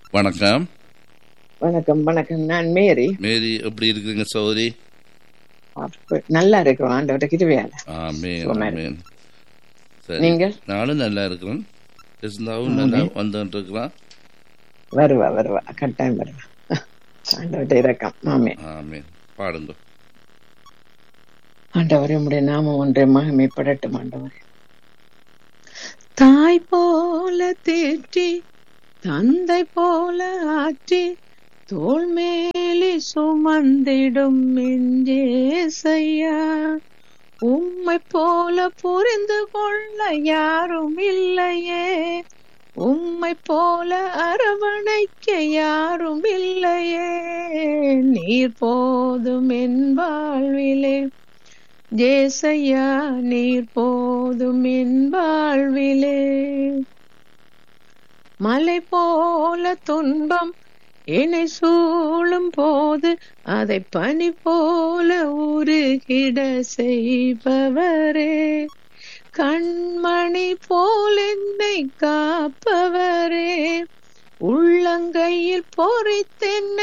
வணக்கம் வணக்கம் வணக்கம் நான் மேரி மேரி எப்படி இருக்குங்க சௌரி அப்ப நல்லா இருக்கிறோம் ஆண்டவர்கிட்ட கிருவியால ஆமேன் சும்மா ஆமேன் சரி நீங்கள் நானும் நல்லா இருக்கிறேன் இருந்தாவும் நல்லா வந்துட்டு இருக்கிறான் வருவா வருவா கட்டாயம் வருவா ஆண்டவர்கிட்ட இறக்கம் ஆமே ஆமேன் பாடுங்க ஆண்டவரே உம்முடைய நாமம் ஒன்றே மகிமைப்படட்டும் ஆண்டவரே தாய் போல தேற்றி தந்தை போல ஆற்றி தோள் மேலே சுமந்திடும் நெஞ்சேசையா உம்மை போல புரிந்து கொள்ள யாரும் இல்லையே உம்மை போல அரவணைக்க யாரும் இல்லையே நீர் போதும் என் வாழ்விலே ஜேசையா நீர் போதும் என் வாழ்விலே மலை போல துன்பம் என்னை சூழும் போது அதை பனி போல உருகிட செய்பவரே கண்மணி போல் என்னை காப்பவரே உள்ளங்கையில் பொறித்தென்னை